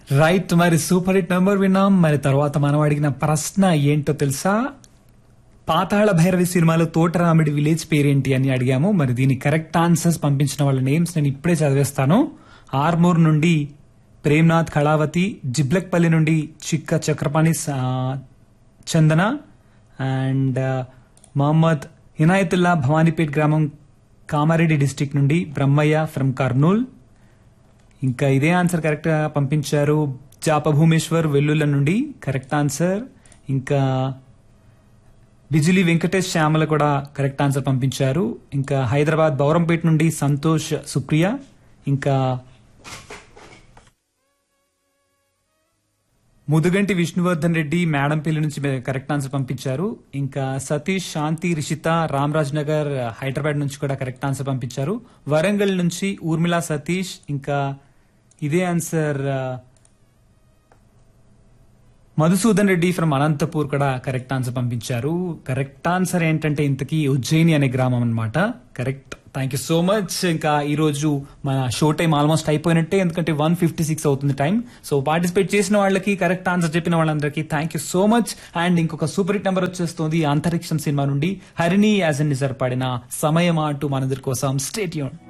right మరి super hit number విన్నాం మరి తర్వాత మనం అడిగిన ప్రశ్న ఏంటో తెలుసా పాతాళ భైరవి సినిమాలో తోటరామిడి విలేజ్ పేరేంటి అని అడిగాము మరి దీని కరెక్ట్ ఆన్సర్స్ పంపించిన వాళ్ళ నేమ్స్ నేను ఇప్పుడే చదివేస్తాను ఆర్మూర్ నుండి ప్రేమ్నాథ్ కళావతి జిబ్లక్పల్లి నుండి చిక్క చక్రపాణి సా- చందన అండ్ మహమ్మద్ ఇనాయతుల్లా భవానీపేట్ గ్రామం కామారెడ్డి డిస్టిక్ నుండి బ్రహ్మయ్య ఫ్రమ్ కర్నూల్ ఇంకా ఇదే ఆన్సర్ కరెక్ట్ గా పంపించారు జాప భూమేశ్వర్ వెల్లుల నుండి కరెక్ట్ ఆన్సర్ ఇంకా బిజిలి వెంకటేష్ శ్యామల కూడా కరెక్ట్ ఆన్సర్ పంపించారు ఇంకా హైదరాబాద్ బౌరంపేట నుండి సంతోష్ సుప్రియ ఇంకా ముదుగంటి విష్ణువర్ధన్ రెడ్డి మేడంపల్లి నుంచి కరెక్ట్ ఆన్సర్ పంపించారు ఇంకా సతీష్ శాంతి రిషిత రామరాజ్ నగర్ హైదరాబాద్ నుంచి కూడా కరెక్ట్ ఆన్సర్ పంపించారు వరంగల్ నుంచి ఊర్మిళ సతీష్ ఇంకా ఇదే ఆన్సర్ ఆ, మధుసూదన్ రెడ్డి ఫ్రమ్ అనంతపూర్ కూడా కరెక్ట్ ఆన్సర్ పంపించారు కరెక్ట్ ఆన్సర్ ఏంటంటే ఇంతకీ ఉజ్జయిని అనే గ్రామం అన్నమాట correct thank you so much ఇంకా ఈ రోజు మన షో టైం ఆల్మోస్ట్ అయిపోయినట్టే ఎందుకంటే వన్ ఫిఫ్టీ సిక్స్ అవుతుంది టైం సో పార్టిసిపేట్ చేసిన వాళ్ళకి కరెక్ట్ ఆన్సర్ చెప్పిన వాళ్ళందరికీ thank you so much and ఇంకొక సూపర్ హిట్ నెంబర్ వచ్చేస్తుంది అంతరిక్షం సినిమా నుండి హరిణి యాజ్ ఎన్ నిజర్ పాడిన సమయం ఆటు మనందరి కోసం స్టేట్ యూన్